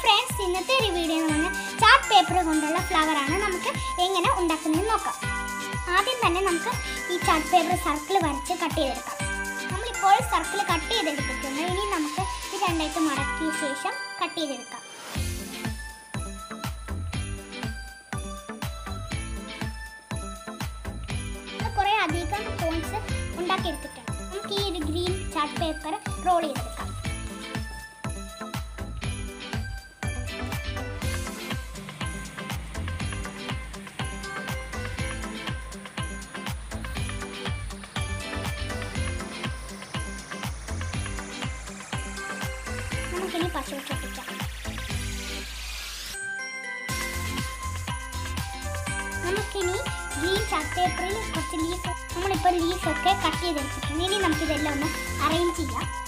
friends ഇന്നത്തെ ഒരു video എന്ന് പറഞ്ഞാൽ ചാർട്ട് പേപ്പർ കൊണ്ടുള്ള flower ആണ് നമുക്ക് എങ്ങനെ ഉണ്ടാക്കുന്നതെന്ന് നോക്കാം ആദ്യം തന്നെ നമുക്ക് ഈ ചാർട്ട് പേപ്പർ സർക്കിൾ വരച്ച് കട്ട് ചെയ്തെടുക്കാം നമ്മളിപ്പോൾ സർക്കിൾ കട്ട് ചെയ്തെടുത്തിട്ടുണ്ട് ഇനി നമുക്ക് ഇത് രണ്ടായിട്ട് മടക്കിയ ശേഷം കട്ട് ചെയ്തെടുക്കാം നമ്മൾ കുറേ അധികം പോയിന്റ്സ് ഉണ്ടാക്കിയെടുത്തിട്ടുണ്ട് നമുക്ക് ഈ ഒരു ഗ്രീൻ ചാർട്ട് പേപ്പർ റോൾ ചെയ്തെടുക്കാം നമുക്കിനി പശ വെച്ചൊട്ടിക്കാം നമുക്കിനി ഗ്രീൻ ചാർട്ട് പേപ്പറിൽ കുറച്ച് ലീഫ് നമ്മളിപ്പോൾ ലീഫൊക്കെ കട്ട് ചെയ്തെടുത്തിട്ടുണ്ട് ഇനി നമുക്കിതെല്ലാം ഒന്ന് അറേഞ്ച് ചെയ്യാം